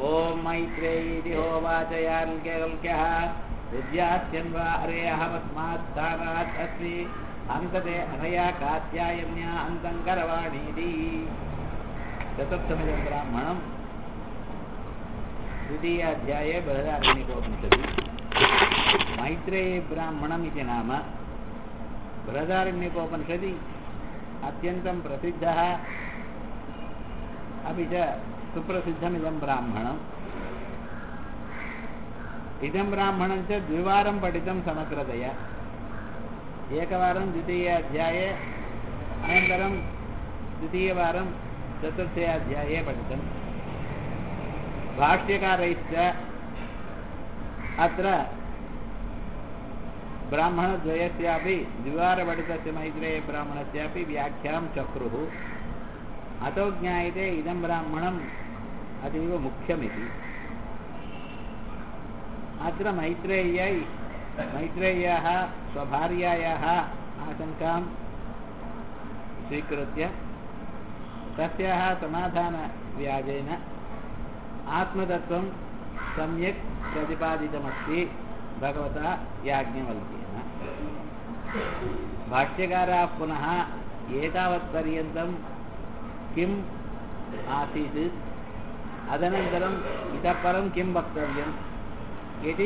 ॐ मैत्रेयीति होवाचयाल्क्यः विद्यास्यन् वा हरेऽहमस्मात् स्थानात् अस्मि अन्तते अनया कात्यायन्या अन्तं करवाणीति चतुर्थमिदं ब्राह्मणं द्वितीयाध्याये बृहदारण्यकोपनिषदि मैत्रेयी ब्राह्मणम् इति नाम बृहदारण्यकोपनिषदि अत्यन्तं प्रसिद्धः अपि च सुप्रसिद्धमिदं ब्राह्मणम् इदं ब्राह्मणं च द्विवारं पठितं समग्रतया एकवारं द्वितीय अध्याये अनन्तरं द्वितीयवारं चतुर्थे अध्याये पठितं भाष्यकारैश्च अत्र ब्राह्मणद्वयस्यापि द्विवारपठितस्य मैत्रेयब्राह्मणस्यापि व्याख्यां चक्रुः अतो ज्ञायते इदं ब्राह्मणम् अतीव मुख्यमिति अत्र मैत्रेय्यै मैत्रेय्याः स्वभार्यायाः आशङ्कां स्वीकृत्य तस्याः समाधानव्याजेन आत्मतत्त्वं सम्यक् प्रतिपादितमस्ति भगवता याज्ञवल्क्येन भाष्यकाराः पुनः एतावत्पर्यन्तं किम् आसीत् अदनन्तरम् इतः परं किं वक्तव्यम् इति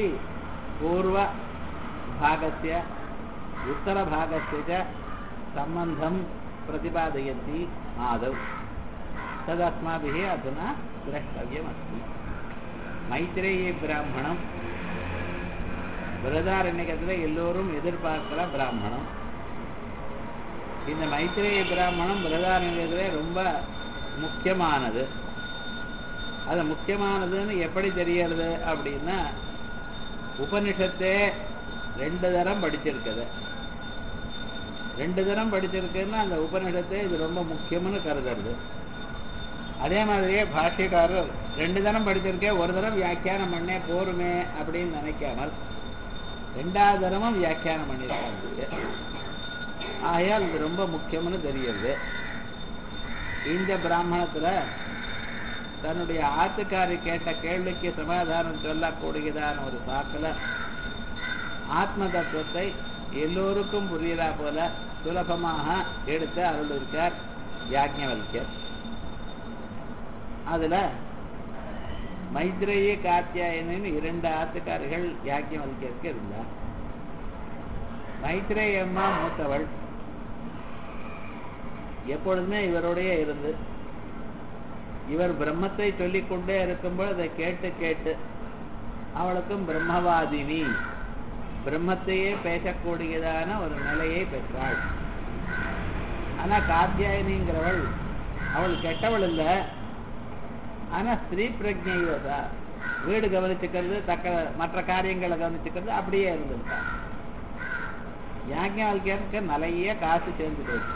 पूर्वभागस्य उत्तरभागस्य च सम्बन्धं प्रतिपादयन्ति आदौ तदस्माभिः अधुना द्रष्टव्यमस्ति மைத்ரேயி பிராமணம் பிரதாரண்யத்தில் எல்லோரும் எதிர்பார்க்கிற பிராமணம் இந்த மைத்ரேய பிராமணம் பிரதாரண்யத்தில் ரொம்ப முக்கியமானது அது முக்கியமானதுன்னு எப்படி தெரியறது அப்படின்னா உபனிஷத்தே ரெண்டு தரம் படிச்சிருக்குது ரெண்டு தரம் படிச்சிருக்குன்னா அந்த உபனிஷத்தை இது ரொம்ப முக்கியம்னு கருதுறது அதே மாதிரியே பாஷ்யக்காரர் ரெண்டு தரம் படிச்சிருக்கேன் ஒரு தரம் வியாக்கியானம் பண்ணே போருமே அப்படின்னு நினைக்காமல் ரெண்டாவது தரமும் வியாக்கியானம் பண்ணியிருக்காங்க ஆகையால் இது ரொம்ப முக்கியம்னு தெரியுது இந்த பிராமணத்துல தன்னுடைய ஆத்துக்காரி கேட்ட கேள்விக்கு சமாதானம் சொல்லக்கூடியதான ஒரு சாக்கில் ஆத்ம தத்துவத்தை எல்லோருக்கும் புரியுறா போல சுலபமாக எடுத்து அருள் இருக்கார் யாஜ்ஞவல்யர் அதுல மைத்ரேய காத்தியாயனின் இரண்டு ஆத்துக்காரிகள் யாக்கியவல்யருக்கு இருந்தார் மைத்ரேயம்மா மூத்தவள் எப்பொழுதுமே இவருடைய இருந்து இவர் பிரம்மத்தை சொல்லிக்கொண்டே இருக்கும்போது அதை கேட்டு கேட்டு அவளுக்கும் பிரம்மவாதினி பிரம்மத்தையே பேசக்கூடியதான ஒரு நிலையை பெற்றாள் ஆனா காத்தியாயனிங்கிறவள் அவள் கெட்டவள் இல்லை ஆனா ஸ்திரீ பிரஜைவதா வீடு கவனிச்சுக்கிறது தக்க மற்ற காரியங்களை கவனிச்சுக்கிறது அப்படியே இருந்திருக்கா யாஜ்ஞாவல்யருக்கு நிறைய காசு சேர்ந்து போச்சு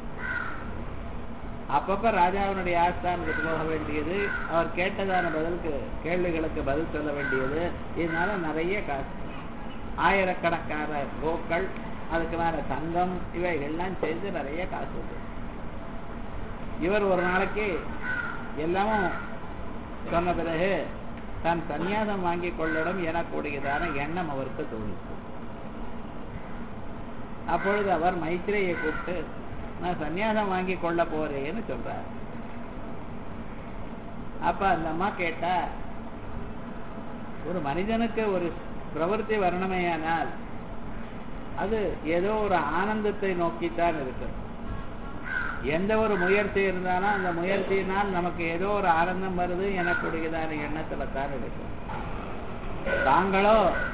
அப்பப்ப ராஜாவினுடைய ஆஸ்தானத்துக்கு போக வேண்டியது அவர் கேட்டதான பதிலுக்கு கேள்விகளுக்கு பதில் சொல்ல வேண்டியது இதனால நிறைய காசு ஆயிரக்கணக்கான கோக்கள் அதுக்கு மேல தங்கம் இவைகள்லாம் சேர்ந்து நிறைய காசு இவர் ஒரு நாளைக்கு எல்லாமும் சொன்ன பிறகு தான் சந்நியாசம் வாங்கி கொள்ளடும் எனக்கூடியதான எண்ணம் அவருக்கு தோணிச்சு அப்பொழுது அவர் மைத்திரையை கூப்பிட்டு நான் சந்நியாசம் வாங்கி கொள்ள போறேன்னு சொல்றார் அப்ப அந்த அம்மா கேட்டா ஒரு மனிதனுக்கு ஒரு பிரவருத்தி வரணுமேயானால் அது ஏதோ ஒரு ஆனந்தத்தை நோக்கித்தான் இருக்கு எந்த ஒரு முயற்சி இருந்தாலும் அந்த முயற்சியினால் நமக்கு ஏதோ ஒரு ஆனந்தம் வருது எனக்குடையதான எண்ணத்துல தான் இருக்கு தாங்களோ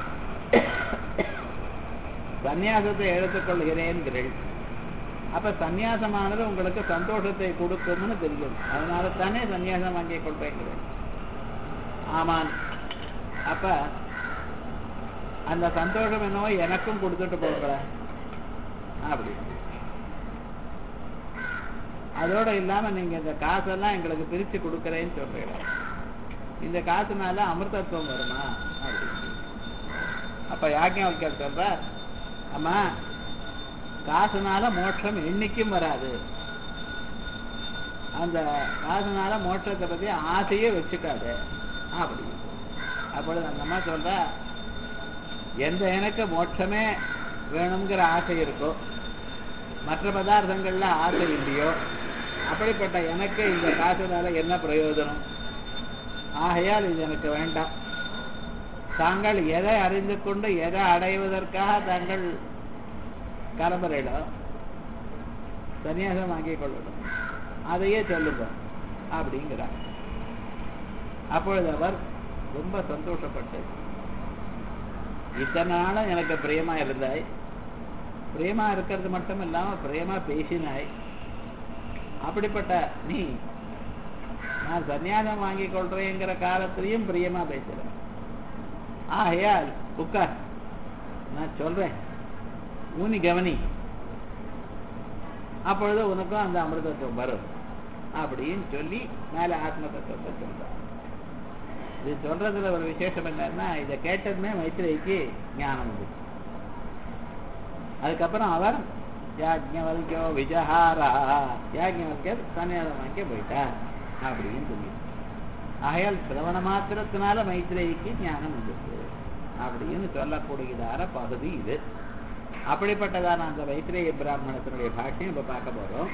சந்நியாசத்தை எடுத்துக்கொள்கிறேன்கிறீர்கள் அப்ப சந்நியாசமானது உங்களுக்கு சந்தோஷத்தை கொடுக்கும்னு தெரியும் அதனால தானே சந்நியாசம் வாங்கி கொள்றேங்கிறேன் ஆமான் அப்ப அந்த சந்தோஷம் என்னவோ எனக்கும் கொடுத்துட்டு போகல அப்படி அதோட இல்லாம நீங்க இந்த காசெல்லாம் எங்களுக்கு பிரிச்சு கொடுக்கறேன்னு சொல்றீங்க இந்த காசுனால அமிர்தத்துவம் வருமா அப்படின்னு அப்ப யாக்கியம் சொல்ற அம்மா காசுனால மோட்சம் என்னைக்கும் வராது அந்த காசுனால மோட்சத்தை பத்தி ஆசையே வச்சுக்காது அப்படி அப்பொழுது அந்த அம்மா சொல்றா எந்த எனக்கு மோட்சமே வேணுங்கிற ஆசை இருக்கோ மற்ற பதார்த்தங்கள்ல ஆசை இல்லையோ அப்படிப்பட்ட எனக்கு இந்த காசுனால என்ன பிரயோஜனம் ஆகையால் இது எனக்கு வேண்டாம் தாங்கள் எதை அறிந்து கொண்டு எதை அடைவதற்காக தாங்கள் கிளம்புறீடோ சன்னியாசம் வாங்கிக் கொள்ளணும் அதையே சொல்லுங்க அப்படிங்கிறார் அப்பொழுது அவர் ரொம்ப சந்தோஷப்பட்டு இத்தனை நாளும் எனக்கு பிரியமா இருந்தாய் பிரியமா இருக்கிறது மட்டும் இல்லாம பிரியமா பேசினாய் அப்படிப்பட்ட நீ நான் சன்னியாசம் வாங்கிக் கொள்றேங்கிற காலத்திலையும் பிரியமா பேசுறேன் ஆகையால் உட்கார் நான் சொல்றேன் ஊனி கவனி அப்பொழுது உனக்கும் அந்த அமிர்தத்துவம் வரும் அப்படின்னு சொல்லி மேல ஆத்ம தத்துவத்தை சொல்றார் இது சொல்றதுல ஒரு விசேஷம் என்னன்னா இதை கேட்டதுமே மைத்திரைக்கு ஞானம் வந்து அதுக்கப்புறம் அவர் யாஜ்ஞவல்கியோ விஜஹாரா யாஜ்ஞவல்கியர் சன்னியாசம் வாங்கி போயிட்டார் அப்படின்னு சொல்லி ஆகையால் சிரவண மாத்திரத்தினால மைத்திரைக்கு ஞானம் வந்துச்சு அப்படின்னு சொல்லக்கூடியதான பகுதி இது அப்படிப்பட்டதான அந்த மைத்திரேய பிராமணத்தினுடைய பாஷ்யம் இப்ப பார்க்க போறோம்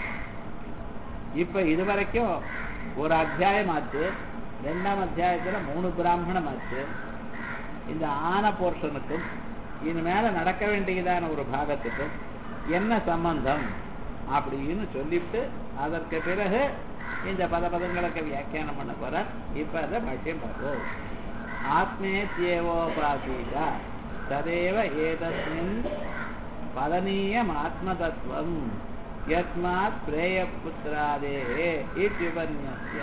இப்ப இதுவரைக்கும் ஒரு அத்தியாயம் ஆச்சு ரெண்டாம் அத்தியாயத்துல மூணு பிராமணம் ஆச்சு இந்த ஆன போர்ஷனுக்கும் இனிமேல நடக்க வேண்டியதான ஒரு பாகத்துக்கும் என்ன சம்பந்தம் அப்படின்னு சொல்லிட்டு அதற்கு பிறகு இந்த பத பதங்களுக்கு வியாக்கியானம் பண்ண போற இப்ப அதை பாஷ்யம் பார்ப்போம் ஆத்மேத்யேவோபாசீதா ததேவ ஏதஸ்மின் பதனீயம் ஆத்மதத்துவம் யஸ்மாத் பிரேயபுத்திராதே இத்யுபன்யஸ்ய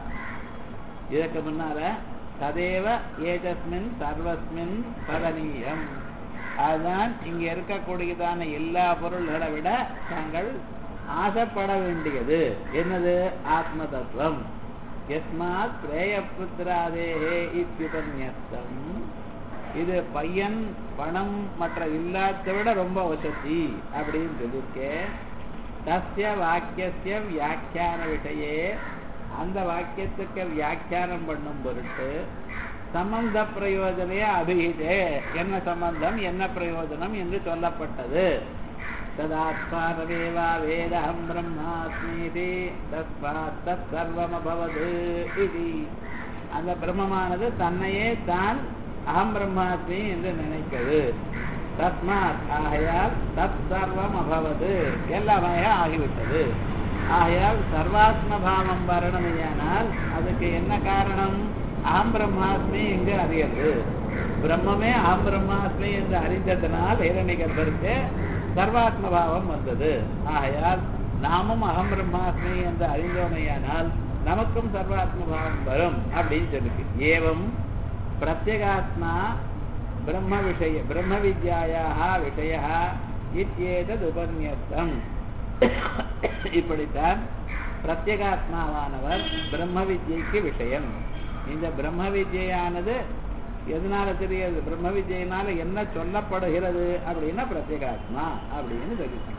இதற்கு முன்னால ததேவ ஏதஸ்மின் சர்வஸ்மின் பதனீயம் அதுதான் இங்க இருக்கக்கூடியதான எல்லா பொருள்களை விட தாங்கள் ஆசைப்பட வேண்டியது என்னது ஆத்ம தத்துவம் எஸ்மாத் பிரேயபுத்திராதேஹே இத்யுபன்யஸ்தம் இது பையன் பணம் மற்ற இல்லாத விட ரொம்ப வசதி அப்படின்னு சொல்லியிருக்கேன் தஸ்ய வாக்கிய வியாக்கியான விஷயே அந்த வாக்கியத்துக்கு வியாக்கியானம் பண்ணும் பொருட்டு சம்பந்த பிரயோஜனே அபிஹிதே என்ன சம்பந்தம் என்ன பிரயோஜனம் என்று சொல்லப்பட்டது ததாத்மானவேவா வேதம் பிரம்மாஸ்மீதி தஸ்மாத் தத் சர்வமபவது இது அந்த பிரம்மமானது தன்னையே தான் அகம் பிரம்மாஸ்மி என்று நினைக்கிறது தஸ்மாத் ஆகையால் தத் சர்வம் அபவது எல்லாமே ஆகிவிட்டது ஆகையால் சர்வாத்ம பாவம் வரணுமையானால் அதுக்கு என்ன காரணம் அகம் பிரம்மாஸ்மி என்று அறியது பிரம்மமே அகம் பிரம்மாஸ்மி என்று அறிந்ததனால் இரண்ய கர்ப்பருக்கு சர்வாத்ம பாவம் வந்தது ஆகையால் நாமும் அகம் பிரம்மாஸ்மி என்று அறிந்தோமையானால் நமக்கும் சர்வாத்ம பாவம் வரும் அப்படின்னு சொல்லிருக்கு ஏவம் பிரத்யேகாத்மா பிரம்ம விஷய பிரம்ம வித்யாயாக விஷய இத்தியேதது உபன்யஸ்தம் இப்படித்தான் பிரத்யேகாத்மாவானவர் பிரம்ம வித்யைக்கு விஷயம் இந்த பிரம்ம வித்யானது எதனால தெரியாது பிரம்ம வித்யினால என்ன சொல்லப்படுகிறது அப்படின்னா பிரத்யேகாத்மா அப்படின்னு தெரியும்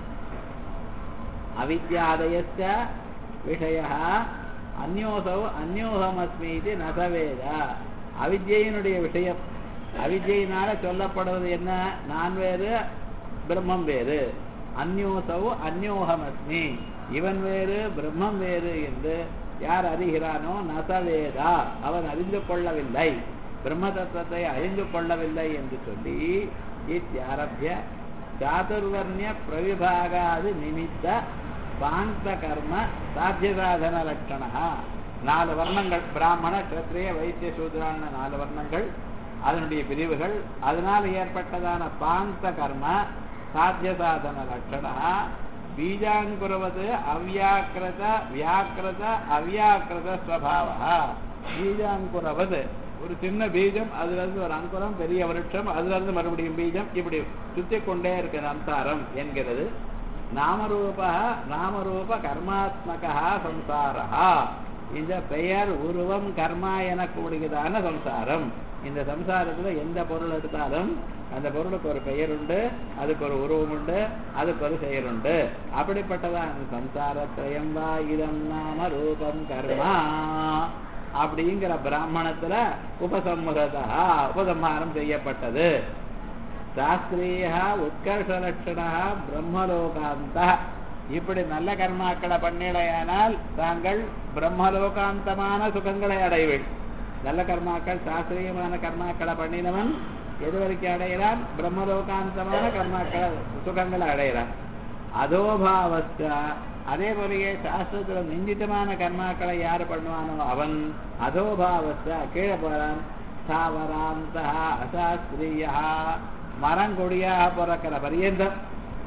அவித்யாதயச்ச விஷய அந்யோசௌ அந்யோகமஸ்மி இது நசவேத அவித்யினுடைய விஷயம் அவித்யினால சொல்லப்படுவது என்ன நான் வேறு பிரம்மம் வேறு அந்யோசௌ அந்யோகமஸ்மி இவன் வேறு பிரம்மம் வேறு என்று யார் அறிகிறானோ நசவேதா அவன் அறிந்து கொள்ளவில்லை பிரம்ம தத்துவத்தை அறிந்து கொள்ளவில்லை என்று சொல்லி இத்தியாரபிய சாதுர்வர்ணிய பிரவிபாகாது நிமித்த பாந்த கர்ம சாத்திய சாதன லட்சணா நாலு வர்ணங்கள் பிராமண கத்திரிய வைத்திய சூத்ரான நாலு வர்ணங்கள் அதனுடைய பிரிவுகள் அதனால் ஏற்பட்டதான பாந்த கர்ம சாத்திய சாதன லட்சணா பீஜாங்குரவது அவ்யாக்கிரத வியாக்கிரத அவ்யாக்கிரத ஸ்வபாவா பீஜாங்குரவது ஒரு சின்ன பீஜம் அதுல இருந்து ஒரு அங்குரம் பெரிய விருட்சம் அதுல இருந்து மறுபடியும் பீஜம் இப்படி சுத்தி கொண்டே இருக்கிற அம்சாரம் என்கிறது நாமரூப நாமரூப கர்மாத்மகா சம்சாரா இந்த பெயர் உருவம் கர்மா எனக்கூடியதான சம்சாரம் இந்த சம்சாரத்துல எந்த பொருள் எடுத்தாலும் அந்த பொருளுக்கு ஒரு பெயர் உண்டு அதுக்கு ஒரு உருவம் உண்டு அதுக்கு ஒரு செயல் உண்டு அப்படிப்பட்டதான் சம்சாரத்திரயம் வா இதம் நாம ரூபம் கர்மா அப்படிங்கிற பிராமணத்துல உபசம்ஹதா உபசம்ஹாரம் செய்யப்பட்டது சாஸ்திரிய உத்கர்ஷ லட்சணா பிரம்மலோகாந்த இப்படி நல்ல கர்மாக்களை பண்ணிடையானால் தாங்கள் பிரம்மலோகாந்தமான சுகங்களை அடைவீள் நல்ல கர்மாக்கள் சாஸ்திரியமான கர்மாக்களை பண்ணினவன் எது வரைக்கும் அடைகிறான் பிரம்மலோகாந்தமான கர்மாக்களை சுகங்களை அடைகிறான் அதோபாவஸ்த அதே போலயே சாஸ்திரத்துல நிந்தித்தமான கர்மாக்களை யார் பண்ணுவானோ அவன் அதோபாவஸ்த கீழே போறான் ஸ்தாவராந்த அசாஸ்திரியா மரங்கொடியாக பிறக்கிற பரியந்தம்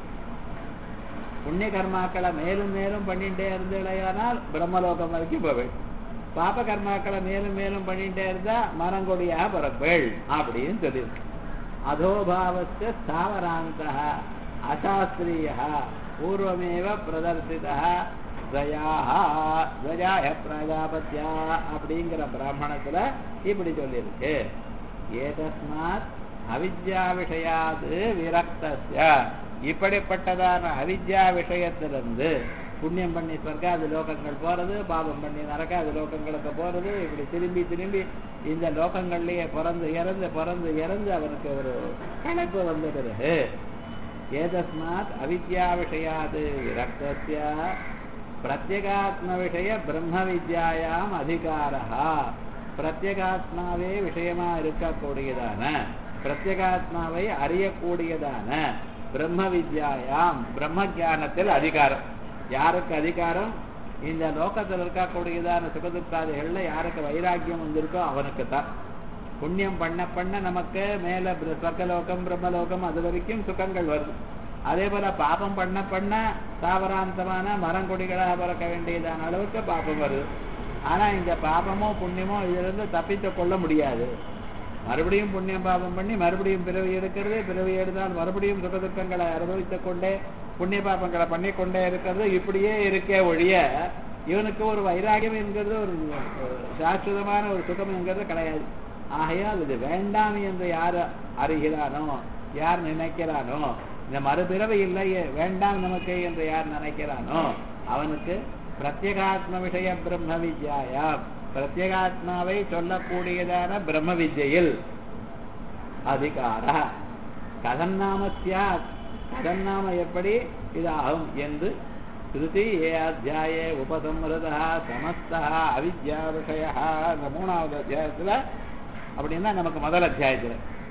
புண்ணிய கர்மாக்களை மேலும் மேலும் பண்ணிட்டே இருந்தேனால் பிரம்மலோகம் வரைக்கும் போவேள் பாப கர்மாக்களை மேலும் மேலும் பண்ணிட்டே இருந்தா மரங்கொடியாக பிறப்பேள் அப்படின்னு சொல்லியிருக்கு அதோபாவஸ்த ஸ்தாவராந்த அசாஸ்திரியா பூர்வமேவ பிரதர்சிதா துவயாக துவஜாய பிரஜாபத்யா அப்படிங்கிற பிராமணத்துல இப்படி சொல்லியிருக்கு ஏதஸ்மாத் அவித்யா விஷயாது விரக்தஸ்ய இப்படிப்பட்டதான அவித்யா விஷயத்திலிருந்து புண்ணியம் பண்ணி சொர்க்காது லோகங்கள் போறது பாபம் பண்ணி நரக்காது லோகங்களுக்கு போறது இப்படி திரும்பி திரும்பி இந்த லோகங்கள்லயே பிறந்து இறந்து பிறந்து இறந்து அவனுக்கு ஒரு கணக்கு வந்துடுது ஏதஸ்மாத் அவித்யா விஷயாது விரக்தஸ்ய பிரத்யேகாத்ம விஷய பிரம்ம வித்யாயாம் அதிகாரா பிரத்யேகாத்மாவே விஷயமா இருக்கக்கூடியதான பிரத்யேகாத்மாவை அறியக்கூடியதான பிரம்ம வித்யாயாம் பிரம்ம ஜானத்தில் அதிகாரம் யாருக்கு அதிகாரம் இந்த லோகத்தில் இருக்கக்கூடியதான சுகதுக்காதிகள்ல யாருக்கு வைராக்கியம் வந்திருக்கோ அவனுக்கு தான் புண்ணியம் பண்ண பண்ண நமக்கு மேல சொர்க்கலோகம் பிரம்மலோகம் அது வரைக்கும் சுகங்கள் வருது அதே போல பாபம் பண்ண பண்ண தாவராந்தமான மரங்கொடிகளாக பிறக்க வேண்டியதான அளவுக்கு பாபம் வருது ஆனா இந்த பாபமோ புண்ணியமோ இதிலிருந்து தப்பித்து கொள்ள முடியாது மறுபடியும் புண்ணியம் பாபம் பண்ணி மறுபடியும் பிறவி எடுக்கிறது பிறவி எடுத்தால் மறுபடியும் சுகதுக்கங்களை அனுபவித்துக் கொண்டே புண்ணிய பாபங்களை பண்ணி கொண்டே இருக்கிறது இப்படியே இருக்கே ஒழிய இவனுக்கு ஒரு வைராகியம் என்கிறது ஒரு சாஸ்வதமான ஒரு சுகம் என்கிறது கிடையாது ஆகையால் இது வேண்டாம் என்று யார் அறிகிறானோ யார் நினைக்கிறானோ இந்த மறுபிறவை இல்லையே வேண்டாம் நமக்கு என்று யார் நினைக்கிறானோ அவனுக்கு பிரத்யேகாத்ம விஷய பிரம்ம வித்யாயா பிரத்யேகாத்மாவை சொல்லக்கூடியதான பிரம்ம வித்யில் அதிகார கதன்னாம சியாத் கதன்னாம எப்படி இதாகும் என்று ஸ்ருதி ஏ அத்தியாய உபசம்ஹதா சமஸ்தா அவித்யா விஷய இந்த மூணாவது அத்தியாயத்துல அப்படின்னா நமக்கு முதல் அத்தியாயத்துல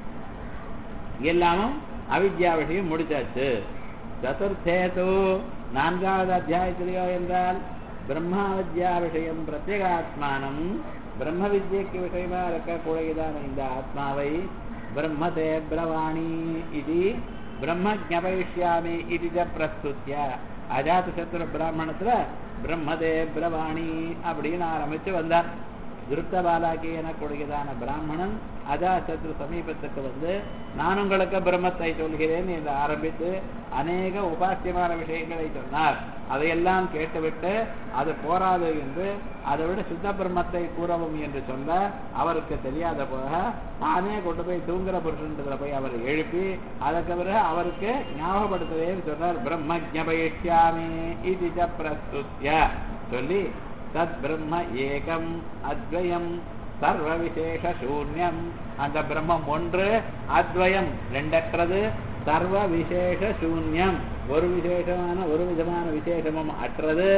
எல்லாமும் அவித்யா விஷயம் முடிச்சாச்சு சதுர்த்தேது நான்காவது அத்தியாயத்திலேயோ என்றால் பிரம்மாவித்யா விஷயம் பிரத்யேகாத்மானம் பிரம்ம வித்யக்கு விஷயமா இருக்கக்கூடியதான இந்த ஆத்மாவை பிரம்மதே பிரவாணி இது பிரம்ம ஜபயிஷ்யாமி இது பிரஸ்துத்திய அஜாத சத்துர பிராமணத்துல பிரம்மதே பிரவாணி அப்படின்னு ஆரம்பிச்சு வந்தார் திருத்த பாலாக்கி எனக்கூடியதான பிராமணன் அஜாசத்ரு சமீபத்துக்கு வந்து நான் உங்களுக்கு பிரம்மத்தை சொல்கிறேன் என்று ஆரம்பித்து அநேக உபாசியமான விஷயங்களை சொன்னார் அதையெல்லாம் கேட்டுவிட்டு அது போராது என்று அதை விட சுத்த பிரம்மத்தை கூறவும் என்று சொல்ல அவருக்கு தெரியாத போக தானே கொண்டு போய் தூங்குற புருஷன்றதுல போய் அவர் எழுப்பி அதுக்கு பிறகு அவருக்கு ஞாபகப்படுத்துவேன்னு சொன்னார் பிரம்ம ஜபயிஷ்யாமி இது பிரஸ்துத்ய சொல்லி தத் பிரம்ம ஏகம் அத்வயம் சர்வ விசேஷ சூன்யம் அந்த பிரம்மம் ஒன்று அத்வயம் ரெண்டற்றது சர்வ விசேஷ சூன்யம் ஒரு விசேஷமான ஒரு விதமான விசேஷமும் அற்றது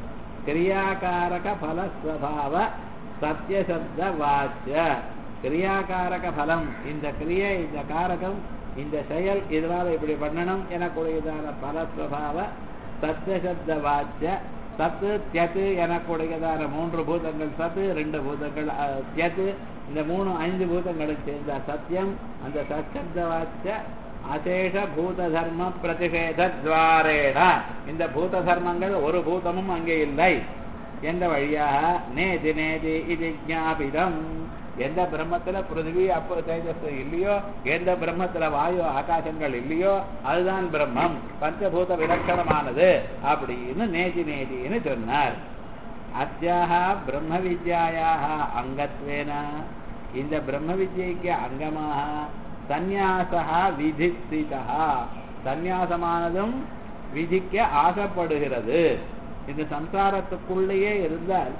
கிரியாகாரக பலஸ்வபாவ சத்தியசப்த வாச்சிய கிரியாகாரக பலம் இந்த கிரியை இந்த காரகம் இந்த செயல் இதனால இப்படி பண்ணணும் எனக்கூடியதான பலஸ்வபாவ சத்தியசப்த வாச்சிய சத்து தியத்து எனக்கூடியதான மூன்று பூதங்கள் சத்து ரெண்டு பூதங்கள் தியத்து இந்த மூணு ஐந்து பூதங்களும் சேர்ந்த சத்தியம் அந்த சச்சப்த வாச்சிய அசேஷ பூத தர்ம பிரதிஷேத துவாரேட இந்த பூத தர்மங்கள் ஒரு பூதமும் அங்கே இல்லை எந்த வழியாக நேதி நேதி இது ஞாபிதம் எந்த பிரம்மத்துல பிருத்திவி அப்போ தேஜஸ் இல்லையோ எந்த பிரம்மத்துல வாயு ஆகாசங்கள் இல்லையோ அதுதான் பிரம்மம் பஞ்சபூத விலட்சணமானது அப்படின்னு நேதி நேதின்னு சொன்னார் அத்தியாக பிரம்ம வித்யாயாக அங்கத்வேன இந்த பிரம்ம வித்யைக்கு அங்கமாக சந்நியாசா விதிஸ்திதா சந்நியாசமானதும் விதிக்க ஆசைப்படுகிறது இந்த சம்சாரத்துக்குள்ளேயே இருந்தால்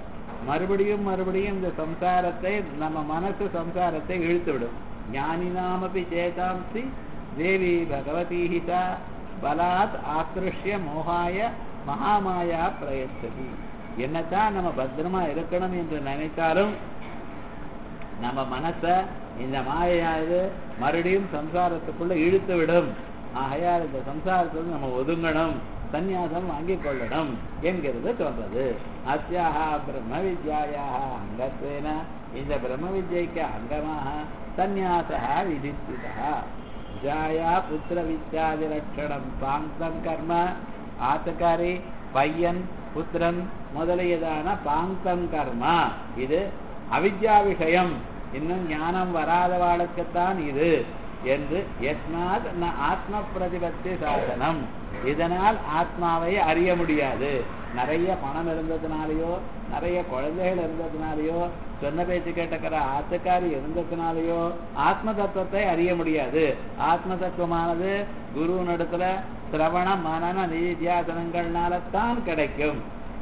மறுபடியும் மறுபடியும் இந்த சம்சாரத்தை நம்ம மனசு சம்சாரத்தை இழுத்து விடும் ஞானினாமபி சேதாம்சி தேவி பகவதி ஹிதா பலாத் ஆக்ருஷ்ய மோகாய மகாமாயா பிரயத்ததி என்னத்தான் நம்ம பத்திரமா இருக்கணும் என்று நினைத்தாலும் நம்ம மனச இந்த மாயையானது மறுபடியும் சம்சாரத்துக்குள்ள இழுத்து விடும் ஆகையால் இந்த சம்சாரத்துல நம்ம ஒதுங்கணும் சந்நியாசம் வாங்கிக் கொள்ளணும் என்கிறது சொல்றது அஸ்யாக பிரம்ம வித்யாயாக அங்கத்வேன இந்த பிரம்ம வித்யைக்கு அங்கமாக சந்நியாசா விதிஸ்திதா ஜாயா புத்திர வித்யாதி லட்சணம் பாங்கம் கர்ம ஆத்தக்காரி பையன் புத்திரன் முதலியதான பாங்கம் கர்மா இது அவித்யா விஷயம் இன்னும் ஞானம் வராதவாளுக்குத்தான் இது என்று எஸ்மாத் ந ஆத்ம பிரதிபத்தி சாதனம் இதனால் ஆத்மாவை அறிய முடியாது நிறைய பணம் இருந்ததுனாலயோ நிறைய குழந்தைகள் இருந்ததுனாலயோ சொன்ன பேச்சு கேட்டக்கிற ஆத்துக்காரி இருந்ததுனாலயோ ஆத்ம தத்துவத்தை அறிய முடியாது ஆத்ம தத்துவமானது குரு நடத்துல சிரவண மனன நிதித்தியாசனங்கள்னால தான் கிடைக்கும்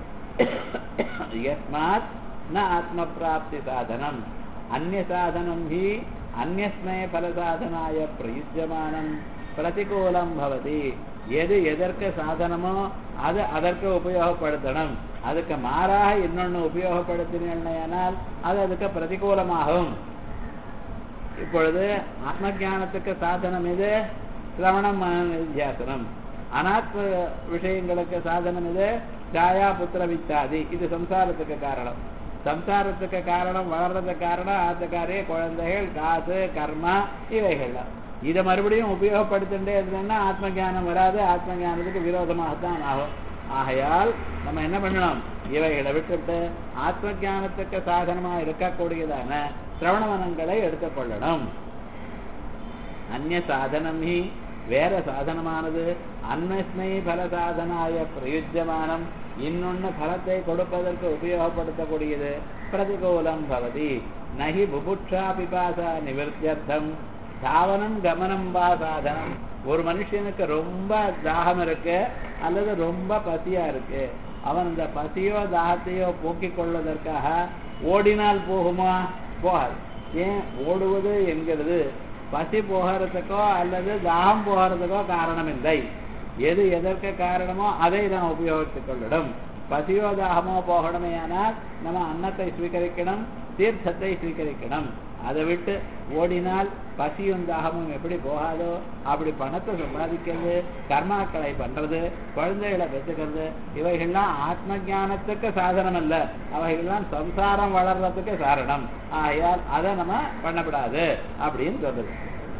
யஸ்மாத் ந ஆத்ம பிராப்தி சாதனம் அந்நிய சாதனம் ஹி அந்நஸ்மே பலசாதனாய பிரயுஜமானம் பிரதிகூலம் பவதி எது எதற்கு சாதனமோ அது அதற்கு உபயோகப்படுத்தணும் அதுக்கு மாறாக இன்னொன்னு உபயோகப்படுத்தினால் அது அதுக்கு பிரதிகூலமாகும் இப்பொழுது ஆத்ம ஞானத்துக்கு சாதனம் இது சிரவணம் வித்தியாசனம் அனாத்ம விஷயங்களுக்கு சாதனம் இது ஜாயா புத்திர வித்தாதி இது சம்சாரத்துக்கு காரணம் சம்சாரத்துக்கு காரணம் வளர்றதுக்கு காரணம் ஆத்துக்காரி குழந்தைகள் காசு கர்மா இவைகள்லாம் இதை மறுபடியும் உபயோகப்படுத்திட்டே இருந்தோம்னா ஆத்ம ஞானம் வராது ஆத்ம ஞானத்துக்கு விரோதமாகத்தான் ஆகும் ஆகையால் நம்ம என்ன பண்ணணும் இவைகளை விட்டுட்டு ஆத்ம ஞானத்துக்கு சாதனமா இருக்கக்கூடியதான சிரவணவனங்களை எடுத்துக்கொள்ளணும் அந்நிய சாதனம் ஹி வேற சாதனமானது அன்னஸ்மை பல சாதனாய பிரயுஜமானம் இன்னொன்னு பலத்தை கொடுப்பதற்கு உபயோகப்படுத்தக்கூடியது பிரதிகூலம் பவதி நகி புபுட்சா பிபாசா நிவர்த்தியர்த்தம் தாவனம் கமனம் வா சாதனம் ஒரு மனுஷனுக்கு ரொம்ப தாகம் இருக்கு அல்லது ரொம்ப பசியா இருக்கு அவன் இந்த பசியோ தாகத்தையோ போக்கிக் கொள்வதற்காக ஓடினால் போகுமா போகாது ஏன் ஓடுவது என்கிறது பசி போகிறதுக்கோ அல்லது தாகம் போகிறதுக்கோ காரணம் இல்லை எது எதற்கு காரணமோ அதை நாம் உபயோகித்துக் கொள்ளணும் பசியோ தாகமோ போகணுமே ஆனால் நம்ம அன்னத்தை ஸ்வீகரிக்கணும் தீர்த்தத்தை ஸ்வீகரிக்கணும் அதை விட்டு ஓடினால் பசியும் தாகமும் எப்படி போகாதோ அப்படி பணத்தை சம்பாதிக்கிறது கர்மாக்களை பண்றது குழந்தைகளை பெற்றுக்கிறது இவைகள்லாம் ஆத்ம ஞானத்துக்கு சாதனம் அல்ல அவைகள்லாம் சம்சாரம் வளர்றதுக்கு காரணம் ஆகையால் அதை நம்ம பண்ணப்படாது அப்படின்னு சொல்றது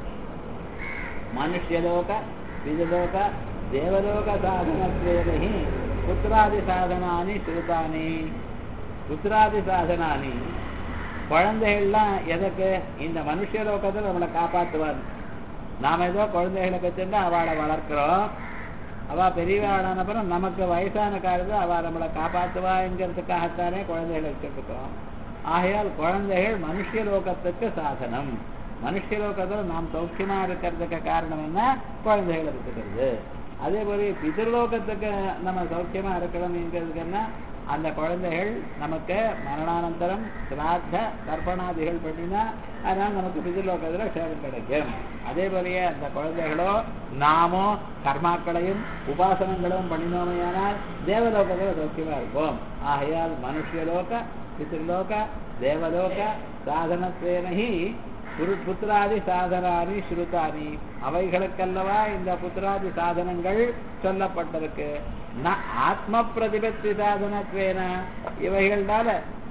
மனுஷலோக விஜலோக தேவலோக சாதனத்வேனி புத்திராதி சாதனானி ஸ்ருதானி புத்திராதி சாதனானி குழந்தைகள்லாம் எதுக்கு இந்த மனுஷ லோகத்தை நம்மளை காப்பாற்றுவார் நாம ஏதோ குழந்தைகளை வச்சுட்டு அவளை வளர்க்கிறோம் அவ பெரியவாளான அப்புறம் நமக்கு வயசான காலத்தில் அவ நம்மளை காப்பாற்றுவாங்கிறதுக்காகத்தானே குழந்தைகளை வச்சுருக்கோம் ஆகையால் குழந்தைகள் மனுஷ லோகத்துக்கு சாதனம் மனுஷ லோகத்தில் நாம் சௌக்கியமா இருக்கிறதுக்கு காரணம் என்ன குழந்தைகளை வச்சுக்கிறது அதே போல பிதிர்லோகத்துக்கு நம்ம சௌக்கியமா இருக்கணும்ங்கிறதுக்கு என்ன அந்த குழந்தைகள் நமக்கு மரணானந்தரம் சிராத்த தர்ப்பணாதிகள் பண்ணினா அதனால நமக்கு பிதிர்லோகத்துல சேதம் கிடைக்கும் அதே போலயே அந்த குழந்தைகளோ நாமோ கர்மாக்களையும் உபாசனங்களும் பண்ணினோமையானால் தேவலோகத்துல சௌக்கியமா இருப்போம் ஆகையால் மனுஷலோக பிதிர்லோக தேவலோக சாதனத்தேனகி புரு புத்திராதி சாதனானி ஸ்ருதானி அவைகளுக்கல்லவா இந்த புத்திராதி சாதனங்கள் சொல்லப்பட்டிருக்கு ந ஆத்ம பிரதிபத்தி சாதனத்வேன இவைகள்னால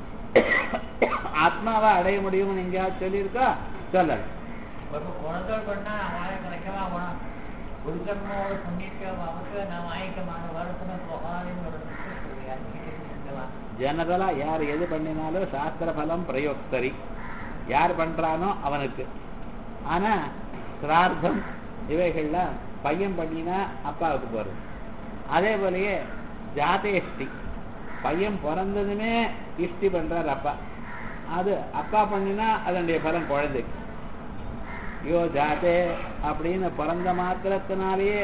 ஆத்மாவை அடைய முடியும்னு எங்கேயாவது சொல்லியிருக்கா சொல்லல ஒரு குணங்கள் பண்ணா அவனை கிடைக்கவா குணம் குருக்கர்மோ புண்ணியம் அவருக்கு நான் வாங்கிக்கமான வருத்தமே போகாதுன்னு ஒரு நிச்சயம் ஜெனரலா யார் எது பண்ணினாலும் சாஸ்திர பலம் பிரயோக்தரி யார் பண்றானோ அவனுக்கு ஆனா சிரார்த்தம் இவைகள்லாம் பையன் பண்ணினா அப்பாவுக்கு போறது அதே போலயே ஜாதேஷ்டி பையன் பிறந்ததுமே இஷ்டி பண்றார் அப்பா அது அப்பா பண்ணினா அதனுடைய பலம் குழந்தைக்கு யோ ஜாதே அப்படின்னு பிறந்த மாத்திரத்தினாலேயே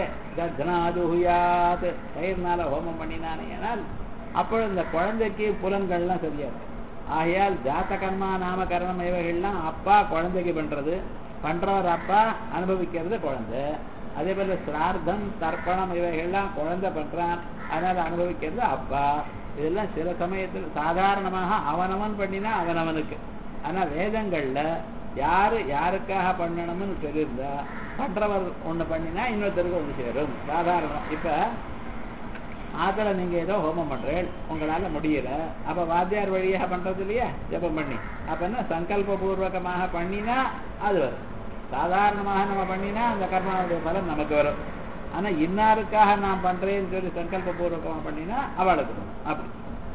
தத்னாதுஹுயாத் தயிர்னால ஹோமம் பண்ணினானே ஆனால் அப்பொழுது இந்த குழந்தைக்கு புலன்கள்லாம் சரியா இருக்கும் ஆகையால் ஜாத்த கர்மா நாமகரணம் இவைகள்லாம் அப்பா குழந்தைக்கு பண்றது பண்றவர் அப்பா அனுபவிக்கிறது குழந்தை அதே போல சிரார்த்தம் தர்ப்பணம் இவைகள்லாம் குழந்தை பண்றான் அதனால அனுபவிக்கிறது அப்பா இதெல்லாம் சில சமயத்தில் சாதாரணமாக அவனவன் பண்ணினா அவனவனுக்கு ஆனா வேதங்கள்ல யாரு யாருக்காக பண்ணணும்னு சொல்லியிருந்தா பண்றவர் ஒண்ணு பண்ணினா இன்னொருத்தருக்கு ஒண்ணு சேரும் சாதாரணம் இப்ப ஆத்துல நீங்க ஏதோ ஹோமம் பண்றேன் உங்களால முடியல அப்ப வாத்தியார் வழியாக பண்றது இல்லையா ஜபம் பண்ணி அப்ப என்ன சங்கல்ப பூர்வகமாக பண்ணினா அது வரும் சாதாரணமாக நம்ம பண்ணினா அந்த கர்மாவுடைய பலன் நமக்கு வரும் ஆனா இன்னாருக்காக நான் பண்றேன்னு சொல்லி சங்கல்ப பூர்வகமா பண்ணினா அவளுக்கு வரும் அப்படி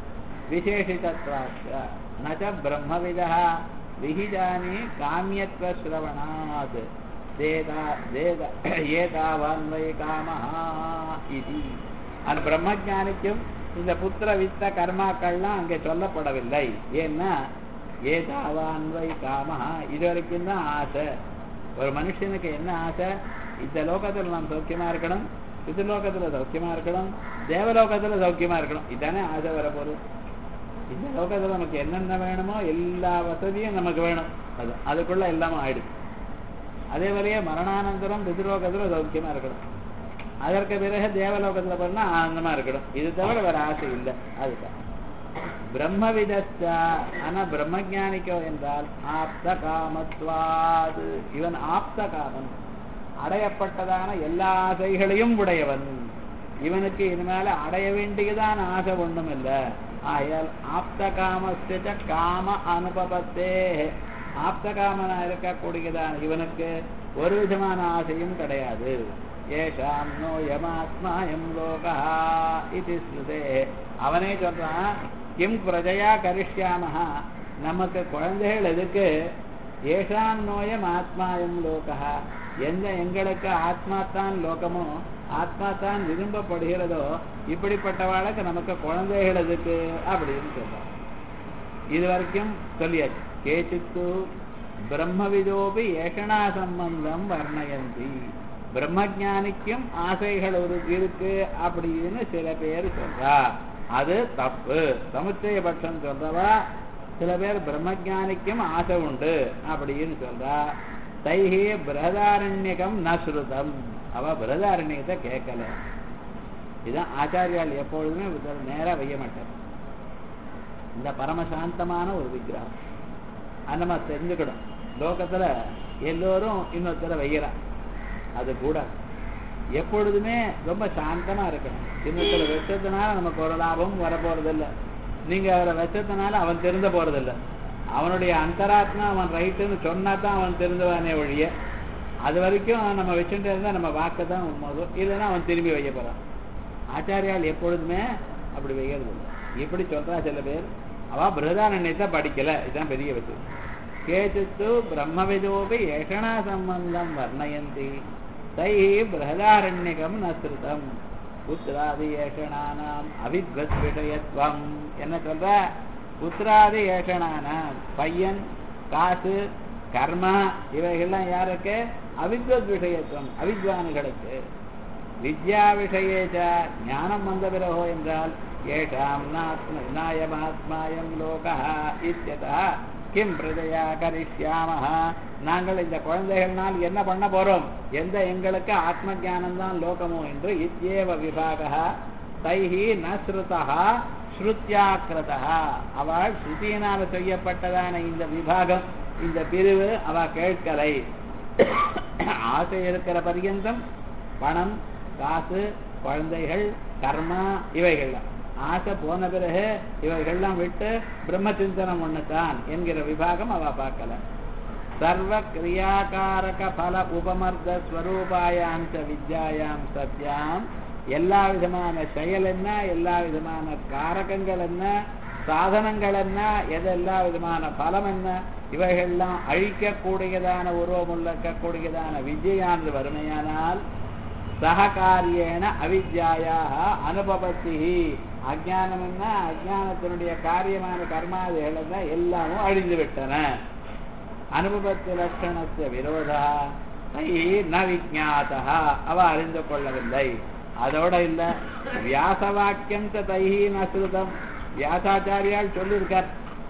விசேஷிதத்வாச்ச நச்ச பிரம்மவிதா விஹிதானி காமியத்வ சிரவணாத் தேதா தேத ஏதாவான்வை காமஹா இது அந்த பிரம்மஜானிக்கும் இந்த புத்திர வித்த கர்மாக்கள்லாம் அங்கே சொல்லப்படவில்லை ஏன்னா ஏதாவான்வை காமஹா இது வரைக்கும் தான் ஆசை ஒரு மனுஷனுக்கு என்ன ஆசை இந்த லோகத்துல நாம் சௌக்கியமா இருக்கணும் பிதுலோகத்துல சௌக்கியமா இருக்கணும் தேவலோகத்துல சௌக்கியமா இருக்கணும் இதானே ஆசை வரப்போகுது இந்த லோகத்துல நமக்கு என்னென்ன வேணுமோ எல்லா வசதியும் நமக்கு வேணும் அது அதுக்குள்ள எல்லாமே ஆயிடுது அதே மாதிரியே மரணானந்தரம் பிதுலோகத்துல சௌக்கியமா இருக்கணும் அதற்கு பிறகு தேவலோகத்துல பண்ணா ஆனந்தமா இருக்கணும் இது தவிர வேற ஆசை இல்லை அதுதான் பிரம்மவிதஸ்தா ஆனா பிரம்மஜானிக்கோ என்றால் ஆப்த காமத்வாது இவன் ஆப்த காமன் அடையப்பட்டதான எல்லா ஆசைகளையும் உடையவன் இவனுக்கு இனிமேல அடைய வேண்டியதான ஆசை ஒண்ணும் இல்ல ஆயால் ஆப்த காமஸ்ட காம அனுபவத்தே ஆப்த காமனா இருக்கக்கூடியதான இவனுக்கு ஒரு விதமான ஆசையும் கிடையாது ஏஷாம் நோ யமாத்மாயம் லோகா இது ஸ்ருதே அவனே சொல்றான் கிம் பிரஜையா கரிஷ்யாமஹா நமக்கு குழந்தைகள் எதுக்கு ஏஷாம் நோயம் ஆத்மாயம் லோகா எந்த எங்களுக்கு ஆத்மா தான் லோகமோ ஆத்மா தான் விரும்பப்படுகிறதோ இப்படிப்பட்டவாளுக்கு நமக்கு குழந்தைகள் எதுக்கு அப்படின்னு சொல்றான் இது வரைக்கும் சொல்லியாச்சு கேச்சித்து பிரம்மவிதோபி ஏஷனா சம்பந்தம் வர்ணயந்தி பிரம்மஜானிக்கும் ஆசைகள் ஒரு இருக்கு அப்படின்னு சில பேர் சொல்றா அது தப்பு சமுச்சயபட்சம் சொல்றவா சில பேர் பிரம்மஜானிக்கும் ஆசை உண்டு அப்படின்னு சொல்றா தைஹே பிரதாரண்யகம் நஸ்ருதம் அவ பிரதாரண்யத்தை கேட்கல இதுதான் ஆச்சாரியால் எப்பொழுதுமே நேரா வைய மாட்டார் இந்த பரமசாந்தமான ஒரு விக்கிரகம் அது நம்ம தெரிஞ்சுக்கணும் லோகத்துல எல்லோரும் இன்னொருத்தர வைக்கிறா அது கூட எப்பொழுதுமே ரொம்ப சாந்தமா இருக்கணும் இன்னொருத்தர வச்சதுனால நமக்கு ஒரு லாபமும் வரப்போறதில்லை நீங்க அவரை வச்சதுனால அவன் திருந்த போறதில்லை அவனுடைய அந்தராத்மா அவன் ரைட்டுன்னு சொன்னா தான் அவன் திருந்துவானே ஒழிய அது வரைக்கும் நம்ம வச்சுட்டு இருந்தா நம்ம வாக்க தான் உண்மதும் இல்லைன்னா அவன் திரும்பி வைக்க போறான் ஆச்சாரியால் எப்பொழுதுமே அப்படி வைக்கிறது இல்லை இப்படி சொல்றா சில பேர் அவ பிரதாரண்யத்தை படிக்கல இதுதான் பெரிய விஷயம் கேச்சித்து பிரம்மவிதோபி ஏஷணா சம்பந்தம் வர்ணயந்தி தை பிரகதாரண்யகம் நஸ்ருதம் புத்திராதி ஏஷணானாம் அவித்வத் விஷயத்வம் என்ன சொல்ற புத்திராதி ஏஷணானாம் பையன் காசு கர்மா இவைகள்லாம் யாருக்கு அவித்வத் விஷயத்துவம் அவித்வான்களுக்கு வித்யா விஷயேச்ச ஞானம் வந்த பிறகோ என்றால் ஏஷாம் நாத்ம நாயமாத்மாயம் லோகா இத்தியதா கிம் பிரஜையா கரிஷ்யாமஹ நாங்கள் இந்த குழந்தைகள்னால் என்ன பண்ண போறோம் எந்த எங்களுக்கு ஆத்ம ஞானம் தான் லோகமோ என்று இத்தியேவ விபாக தைஹி ந ஸ்ருதா ஸ்ருத்யாக்கிரதா அவள் ஸ்ருதியினால் செய்யப்பட்டதான இந்த விபாகம் இந்த பிரிவு அவ கேட்கலை ஆசை இருக்கிற பர்யந்தம் பணம் காசு குழந்தைகள் கர்மா இவைகள்லாம் ஆசை போன பிறகு இவைகள்லாம் விட்டு பிரம்ம சிந்தனம் ஒண்ணுதான் என்கிற விபாகம் அவ பார்க்கல சர்வ கிரியாகாரக பல உபமர்த்த ஸ்வரூபாயாம் ச வித்யாயாம் சத்யாம் எல்லா விதமான செயல் என்ன எல்லா விதமான காரகங்கள் என்ன சாதனங்கள் என்ன எது எல்லா விதமான பலம் என்ன இவைகள்லாம் அழிக்கக்கூடியதான உருவமுள்ளக்கூடியதான விஜயானது வறுமையானால் சககாரியேன அவித்யாயாக அனுபவத்தி அஜானம் என்ன அஜானத்தினுடைய காரியமான கர்மாதிகள் என்ன எல்லாமும் அழிந்து விட்டன அனுபவத்து லட்சணத்து விரோதா ந விஜாதா அவ அறிந்து கொள்ளவில்லை அதோட இல்ல வியாச வாக்கியம் தைஹி நசுதம் வியாசாச்சாரியால் சொல்லியிருக்கார்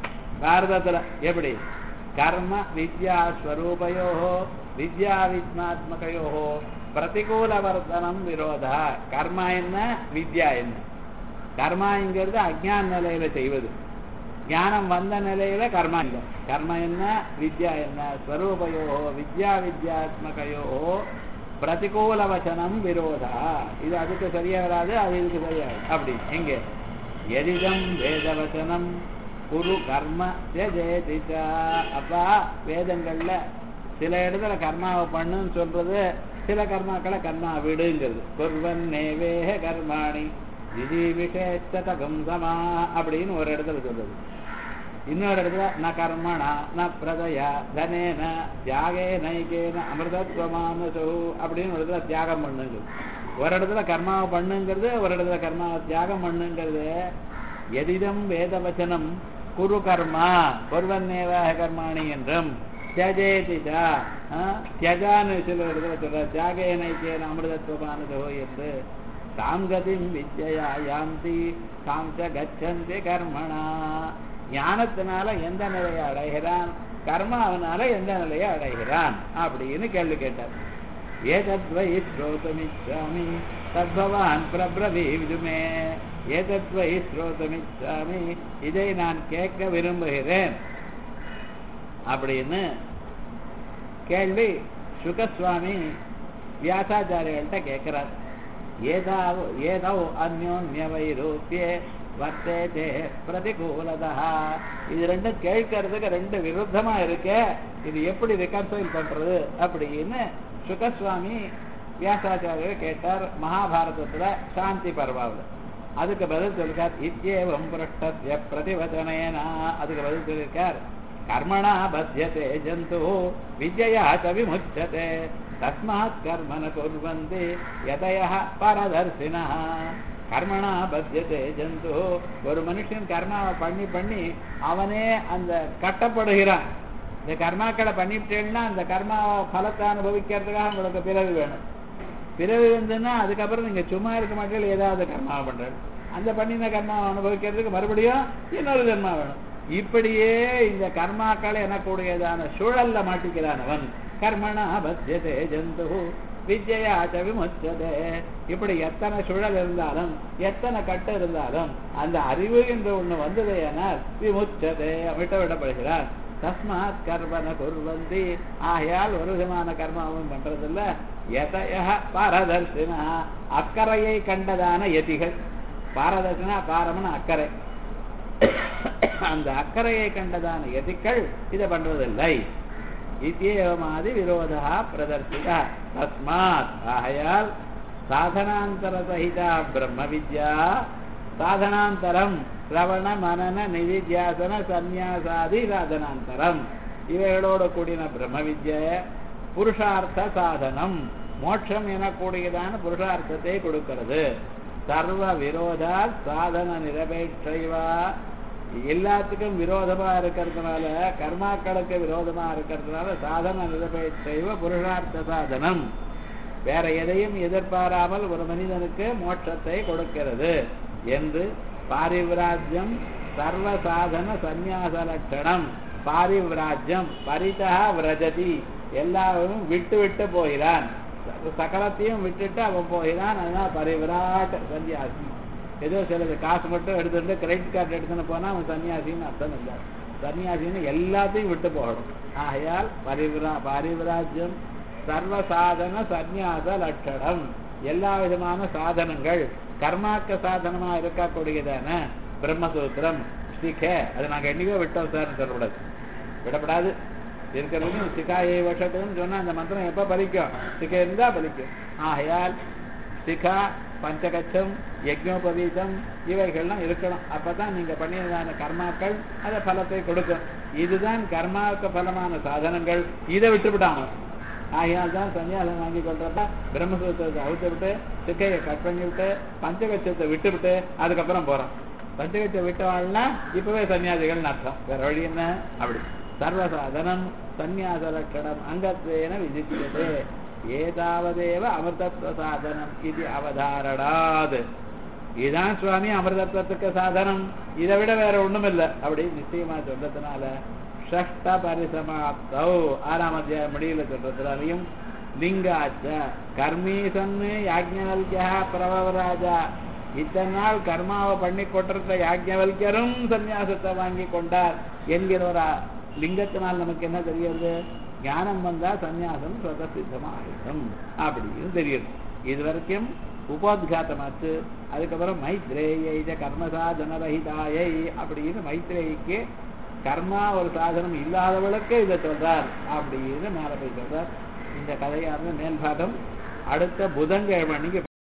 பாரதத்துல எப்படி கர்ம வித்யா ஸ்வரூபயோ வித்யா வித்மாத்மகையோ பிரதிகூல வர்த்தனம் விரோதா கர்மா என்ன வித்யா என்ன கர்மாங்கிறது அஜ்ஞான நிலையில செய்வது ஞானம் வந்த நிலையில கர்மா இல்லை கர்ம என்ன வித்யா என்ன ஸ்வரூபயோ வித்யா வித்யாத்மகையோ பிரதிகூல வச்சனம் விரோதா இது அதுக்கு சரியா வராது அது இதுக்கு சரியா அப்படி எங்க எதிதம் வேதவச்சனம் குரு கர்ம ஜெயதி அப்பா வேதங்கள்ல சில இடத்துல கர்மாவை பண்ணுன்னு சொல்றது சில கர்மாக்களை கர்மா விடுங்கிறது குர்வன் நேவேக கர்மாணி விதி விஷேத்தகம் சமா அப்படின்னு ஒரு இடத்துல சொல்றது இன்னொரு இடத்துல ந கர்மணா ந பிரதயா தனேன தியாகே நைகேன அமிர்தத்வமானசோ அப்படின்னு ஒரு இடத்துல தியாகம் பண்ணுங்க ஒரு இடத்துல கர்மாவை பண்ணுங்கிறது ஒரு இடத்துல கர்மாவை தியாகம் பண்ணுங்கிறது எதிதம் வேத வச்சனம் குரு கர்மா ஒருவன்னேவாக கர்மாணி என்றும் தியஜேதிஜா தியஜான்னு சில இடத்துல சொல்ற தியாகே நைக்கேன அமிர்தத்வமானதோ என்று தாம் கதிம் வித்யா யாந்தி தாம் ச கச்சந்தி கர்மணா ஞானத்தினால எந்த நிலையை அடைகிறான் கர்மாவனால எந்த நிலையை அடைகிறான் அப்படின்னு கேள்வி கேட்டார் ஏதத்வை ஸ்ரோதமிச்சாமி தத்பவான் பிரபிரவி விதுமே ஏதத்வை ஸ்ரோதமிச்சாமி இதை நான் கேட்க விரும்புகிறேன் அப்படின்னு கேள்வி சுகசுவாமி வியாசாச்சாரியர்கள்ட்ட கேட்கிறார் ஏதாவோ ஏதோ அந்யோன்ய வைரூப்பியே வர்த்தேதே பிரதிகூலதா இது ரெண்டும் கேட்கறதுக்கு ரெண்டு விருத்தமா இருக்கே இது எப்படி ரிகன்சைல் பண்றது அப்படின்னு சுகசுவாமி வியாசாச்சாரியர் கேட்டார் மகாபாரதத்துல சாந்தி பர்வாவில் அதுக்கு பதில் சொல்லிருக்கார் இத்தியேவம் புரஷ்டத்ய பிரதிவச்சனேனா அதுக்கு பதில் சொல்லியிருக்கார் கர்மணா பத்தியதே ஜந்து விஜயா ச விமுச்சதே தஸ்மாத் கர்மன குர்வந்தி யதய பரதர்சினா கர்மணா பத்தியதே ஜந்து ஒரு மனுஷன் கர்மாவை பண்ணி பண்ணி அவனே அந்த கட்டப்படுகிறான் இந்த கர்மாக்களை பண்ணிவிட்டேன்னா அந்த கர்மா பலத்தை அனுபவிக்கிறதுக்காக உங்களுக்கு பிறகு வேணும் பிறகு வந்துன்னா அதுக்கப்புறம் நீங்க சும்மா இருக்க மாட்டீங்க ஏதாவது கர்மாவை பண்றது அந்த பண்ணின கர்மாவை அனுபவிக்கிறதுக்கு மறுபடியும் இன்னொரு கர்மா வேணும் இப்படியே இந்த கர்மாக்கள் எனக்கூடியதான சூழல்ல மாட்டிக்கிறான் அவன் கர்மணா பத்தியதே ஜந்து விஜயாச்ச விமுச்சதே இப்படி எத்தனை சுழல் இருந்தாலும் எத்தனை கட்டு இருந்தாலும் அந்த அறிவு என்று ஒண்ணு வந்தது என விமுச்சதே விட்ட விடப்படுகிறார் தஸ்மாத் கர்மன குர்வந்தி ஆகையால் ஒரு விதமான கர்மாவும் பண்றதில்ல எதய பாரதர்சினா அக்கறையை கண்டதான யதிகள் பாரதர்சினா பாரமன அக்கறை அந்த அக்கறையை கண்டதான எதிக்கள் இதை பண்றதில்லை இத்தியேவமாதி விரோதா பிரதர்சிதா தஸ்மாத் ஆகையால் சாதனாந்தர சகிதா பிரம்ம வித்யா சாதனாந்தரம் சிரவண மனன நிதித்தியாசன சந்நியாசாதி சாதனாந்தரம் இவைகளோட கூடின பிரம்ம வித்ய புருஷார்த்த சாதனம் மோட்சம் எனக்கூடியதான புருஷார்த்தத்தை கொடுக்கிறது சர்வ விரோதா சாதன நிரபேட்சைவா எல்லாத்துக்கும் விரோதமா இருக்கிறதுனால கர்மாக்களுக்கு விரோதமா இருக்கிறதுனால சாதன நிரபேட்சைவ புருஷார்த்த சாதனம் வேற எதையும் எதிர்பாராமல் ஒரு மனிதனுக்கு மோட்சத்தை கொடுக்கிறது என்று பாரிவிராஜ்யம் சர்வ சாதன சந்நியாச லட்சணம் பாரிவிராஜ்யம் பரிதா விரஜதி எல்லாரும் விட்டு விட்டு போகிறான் சகலத்தையும் விட்டுட்டு அவன் போகிறான் அதனால பரிவிராட் சன்னியாசி ஏதோ சிலது காசு மட்டும் எடுத்துட்டு கிரெடிட் கார்டு எடுத்துன்னு போனா அவன் சன்னியாசின்னு அர்த்தம் இல்லை சன்னியாசின்னு எல்லாத்தையும் விட்டு போகணும் ஆகையால் பரிவிரா பாரிவிராஜ்யம் சர்வ சாதன சந்நியாச லட்சணம் எல்லா விதமான சாதனங்கள் கர்மாக்க சாதனமா இருக்கக்கூடியதான பிரம்மசூத்திரம் சிக அது நாங்க என்னைக்கோ விட்டோம் சார் சொல்லக்கூடாது விடப்படாது இருக்கிறது சிகாயை வருஷத்துன்னு சொன்னா அந்த மந்திரம் எப்ப பலிக்கும் சிகை இருந்தா பலிக்கும் ஆகையால் சிகா பஞ்சகச்சம் யஜ்னோபவீதம் இவைகள்லாம் இருக்கணும் அப்பதான் நீங்க பண்ணியதான கர்மாக்கள் அத பலத்தை கொடுக்கும் இதுதான் கர்மாவுக்கு பலமான சாதனங்கள் இதை விட்டுவிடாம ஆகையால் தான் சன்னியாசம் வாங்கி கொள்றப்ப பிரம்மசூத்திரத்தை அவுத்து விட்டு சிக்கையை கட் பண்ணி விட்டு பஞ்சகச்சத்தை விட்டு விட்டு அதுக்கப்புறம் போறோம் பஞ்சகச்சை விட்டவாள்னா இப்பவே சன்னியாசிகள் அர்த்தம் வேற வழி என்ன அப்படி சர்வசாதனம் சந்நியாச லட்சணம் அங்கத்வேன விதித்தது ஏதாவதேவ அமிர்தத்வ சாதனம் இது அவதாரணாது இதுதான் சுவாமி அமிர்தத்துவத்துக்கு சாதனம் இதை விட வேற ஒண்ணும் இல்லை அப்படி நிச்சயமா சொல்றதுனால ஷஷ்ட பரிசமாப்தௌ ஆறாம் அத்தியாயம் முடியல சொல்றதுனாலையும் லிங்காச்ச கர்மீசன்னு யாஜ்ஞவல்யா பிரபவராஜா இத்தனை நாள் கர்மாவை பண்ணி கொண்டிருந்த யாஜ்ஞவல்யரும் சந்நியாசத்தை வாங்கி கொண்டார் என்கிற ஒரு லிங்கத்தினால் நமக்கு என்ன தெரியுது ஞானம் வந்தா சந்நியாசம் சொத சித்தமாகிடும் அப்படின்னு தெரியுது இது வரைக்கும் உபோத்காத்தமாச்சு அதுக்கப்புறம் மைத்ரேயை கர்மசாதனரகிதாயை அப்படின்னு மைத்ரேயிக்கு கர்மா ஒரு சாதனம் இல்லாதவளுக்கு இதை சொல்றார் அப்படின்னு மேல போய் சொல்றார் இந்த கதையானது மேல்பாகம் அடுத்த புதன்கிழமை அன்னைக்கு